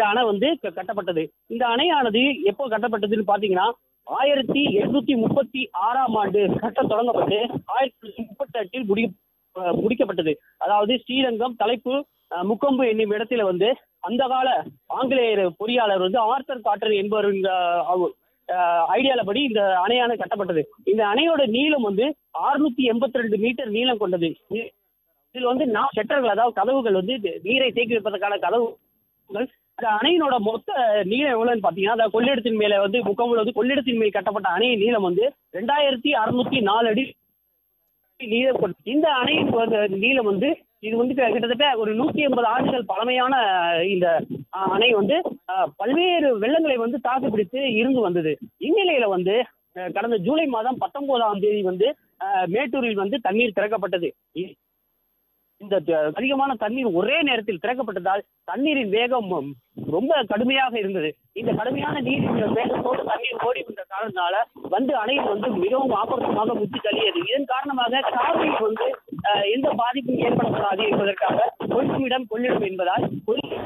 அணை வந்து க- கட்டப்பட்டது இந்த அணையானது எப்போ கட்டப்பட்டதுன்னு பாத்தீங்கன்னா ஆயிரத்தி எட்நூத்தி முப்பத்தி ஆறாம் ஆண்டு கட்ட தொடங்கப்பட்டு ஆயிரத்தி தொள்ளாயிரத்தி முப்பத்தி எட்டில் முடி அஹ் முடிக்கப்பட்டது அதாவது ஸ்ரீரங்கம் தலைப்பு அஹ், முக்கொம்பு என்னும் இடத்துல வந்து அந்த கால ஆங்கிலேயர் பொறியாளர் வந்து ஆர்த்தர் காட்டர் என்பவர் இந்த ஐடியால படி இந்த அணையான கட்டப்பட்டது இந்த அணையோட நீளம் வந்து 682 எண்பத்தி ரெண்டு மீட்டர் நீளம் கொண்டது இ- இதில் வந்து நான் ஷட்டர்கள் அதாவது கதவுகள் வந்து இது நீரை தேக்கி வைப்பதற்கான கதவுகள் அந்த அணையினோட மொத்த நீளம் எவ்வளவுன்னு பாத்தீங்கன்னா அந்த கொள்ளிடத்தின் மேல வந்து முக்கமுல வந்து கொள்ளிடத்தின் மேல் கட்டப்பட்ட அணையின் நீளம் வந்து ரெண்டாயிரத்தி அறுநூத்தி நாலு அடி நீளம் கொண்டது. இந்த அணையின் வந்து நீளம் வந்து இது வந்து கிட்ட- கிட்டத்தட்ட ஒரு நூத்தி எண்பது ஆண்டுகள் பழமையான இந்த அஹ், அணை வந்து அஹ், பல்வேறு வெள்ளங்களை வந்து தாக்கு பிடித்து இருந்து வந்தது இந்நிலையில வந்து அஹ், கடந்த ஜூலை மாதம் பத்தொன்பதாம் தேதி வந்து அஹ், மேட்டூரில் வந்து தண்ணீர் திறக்கப்பட்டது இ- இந்த த- அதிகமான தண்ணீர் ஒரே நேரத்தில் திறக்கப்பட்டதால் தண்ணீரின் வேகம் ம், ரொம்ப கடுமையாக இருந்தது இந்த கடுமையான நீரின் வேகத்தோடு தண்ணீர் ஓடி வந்த காரணத்தினால வந்து அணையில் வந்து மிகவும் ஆபத்தமாக முத்தி தள்ளியது இதன் காரணமாக காவிரியில் வந்து அஹ், எந்த பாதிப்பும் ஏற்படக்கூடாது என்பதற்காக கொள்ளுமிடம் கொள்ளிடம் என்பதால் கொள்ளி-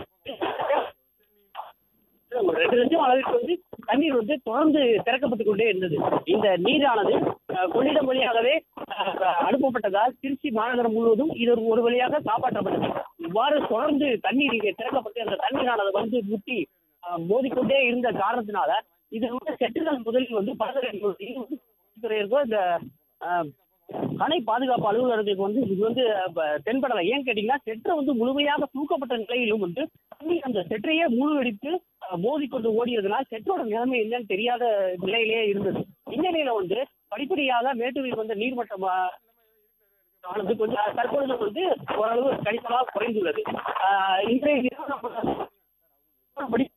ஒரு ரெண்டு லட்சம் அளவிற்கு வந்து தண்ணீர் வந்து தொடர்ந்து திறக்கப்பட்டு கொண்டே இருந்தது இந்த நீரானது அஹ், கொள்ளிடம் வழியாகவே அஹ், அனுப்பப்பட்டதால் திருச்சி மாநகரம் முழுவதும் இது ஒரு- ஒரு வழியாக காப்பாற்றப்பட்டது இவ்வாறு தொடர்ந்து தண்ணீர் இங்கே திறக்கப்பட்டு அந்த தண்ணீரானது வந்து முட்டி அஹ், மோதிக்கொண்டே இருந்த காரணத்தினால இது வந்து செட்டுகள் முதலில் வந்து பலதரப்போ இந்த அஹ், அணை பாதுகாப்பு அலுவலர்களுக்கு வந்து இது வந்து அஹ், தென்படலை ஏன்னு கேட்டீங்கன்னா செட்டை வந்து முழுமையாக தூக்கப்பட்ட நிலையிலும் வந்து தண்ணீர் அந்த செற்றையே மூழ்கடித்து அஹ், மோதிக்கொண்டு ஓடியதுனால் செட்டோட நிலைமை என்னன்னு தெரியாத நிலையிலேயே இருந்தது இந்நிலையில வந்து படிப்படியாக மேட்டூரில் வந்த நீர்மட்டம் அஹ், ஆனது கொஞ்சம் தற்பொழுது வந்து ஓரளவு கணிசமாக குறைந்துள்ளது அஹ், இன்றைய நிலவரப்படி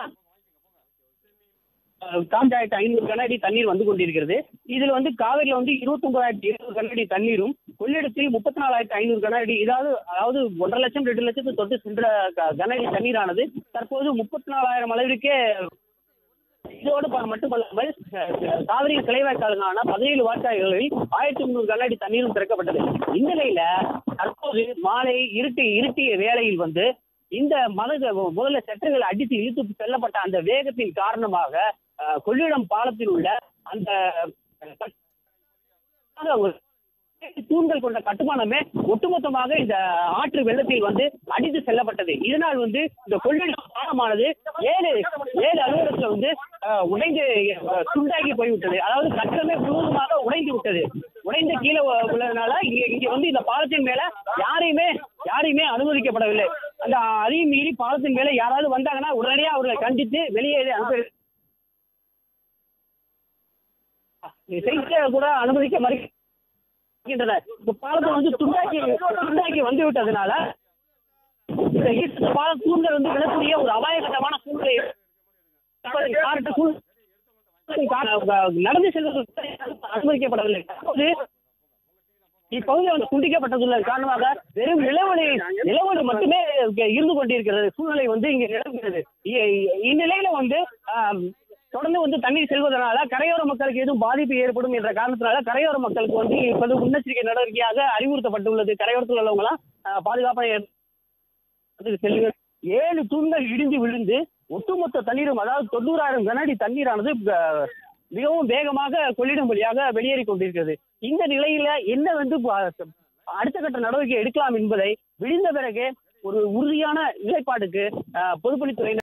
காஞ்சாயிரத்து ஐநூறு கனஅடி தண்ணீர் வந்து கொண்டிருக்கிறது இதுல வந்து காவிரியில வந்து இருபத்தி ஒன்பதாயிரத்தி இருநூறு கனஅடி தண்ணீரும் கொள்ளிடத்தில் முப்பத்தி நாலாயிரத்தி ஐநூறு கனஅடி இதாவது அதாவது ஒன்றரை லட்சம் ரெண்டு லட்சத்து தொட்டு சென்ற க- கனஅடி தண்ணீரானது தற்போது முப்பத்தி நாலாயிரம் அளவிற்கே இதோடு ப- மட்டுமல்லாமல் அஹ், காவிரி கிளைவாய்க்காலுக்கான பதினேழு வாய்க்கால்களில் ஆயிரத்தி முந்நூறு கனஅடி தண்ணீரும் திறக்கப்பட்டது இந்நிலையில தற்போது மாலை இருட்டி இருட்டிய வேளையில் வந்து இந்த மத முதல்ல செட்டர்கள் அடித்து இழுத்து செல்லப்பட்ட அந்த வேகத்தின் காரணமாக அஹ், கொள்ளிடம் பாலத்தில் உள்ள அந்த அஹ், ஒரு தூண்கள் கொண்ட கட்டுமானமே ஒட்டுமொத்தமாக இந்த ஆற்று வெள்ளத்தில் வந்து அடித்து செல்லப்பட்டது இதனால் வந்து இந்த கொள்ளிடம் பாலமானது ஏழு ஏழு அலுவலகத்துல வந்து அஹ், உடைந்து அஹ், துண்டாகி போய்விட்டது அதாவது கட்டணமே முழுவதுமாக உடைந்து விட்டது உடைந்து கீழே உ- உள்ளதுனால இங்க இங்க வந்து இந்த பாலத்தின் மேல யாரையுமே யாரையுமே அனுமதிக்கப்படவில்லை அந்த அதையும் மீறி பாலத்தின் மேல யாராவது வந்தாங்கன்னா உடனடியாக அவர்களை கண்டித்து வெளியே அனுப்பி செய்ய கூட அனுமதிக்க மறுக்கின்றன இந்த பாலத்தை வந்து துண்டாக்கி துண்டாக்கி வந்து விட்டதுனால இந்த ஈஸ்ட் பால தூண்கள் வந்து விழக்கூடிய ஒரு அபாயகரமான சூழ்நிலை காரணத்தை சூழ்- நடந்து செல்வதற்கு அனுமதிக்கப்படவில்லை தற்போது இப்பகுதி வந்து துண்டிக்கப்பட்டதுள்ள காரணமாக வெறும் நிலவொளி நிலவொளி மட்டுமே இங்க இருந்து கொண்டிருக்கிறது சூழ்நிலை வந்து இங்க நிலவுகிறது இ- இ- இந்நிலையில வந்து ஆம், தொடர்ந்து வந்து தண்ணீர் செல்வதனால கரையோர மக்களுக்கு எதுவும் பாதிப்பு ஏற்படும் என்ற காரணத்தினால கரையோர மக்களுக்கு வந்து இப்போது முன்னெச்சரிக்கை நடவடிக்கையாக அறிவுறுத்தப்பட்டுள்ளது கரையோரத்தில் உள்ளவங்களாம் ஆஹ், பாதுகாப்பான இடத்துக்கு செல்லுங்கள் ஏழு தூண்கள் இடிந்து விழுந்து ஒட்டுமொத்த தண்ணீரும் அதாவது தொண்ணூறாயிரம் கனஅடி தண்ணீரானது ஆஹ், மிகவும் வேகமாக கொள்ளிடம் வழியாக வெளியேறி கொண்டிருக்கிறது இந்த நிலையில என்ன வந்து ப- அடுத்த கட்ட நடவடிக்கை எடுக்கலாம் என்பதை விடிந்த பிறகு ஒரு உறுதியான நிலைப்பாட்டுக்கு ஆஹ், பொதுப்பணித்துறை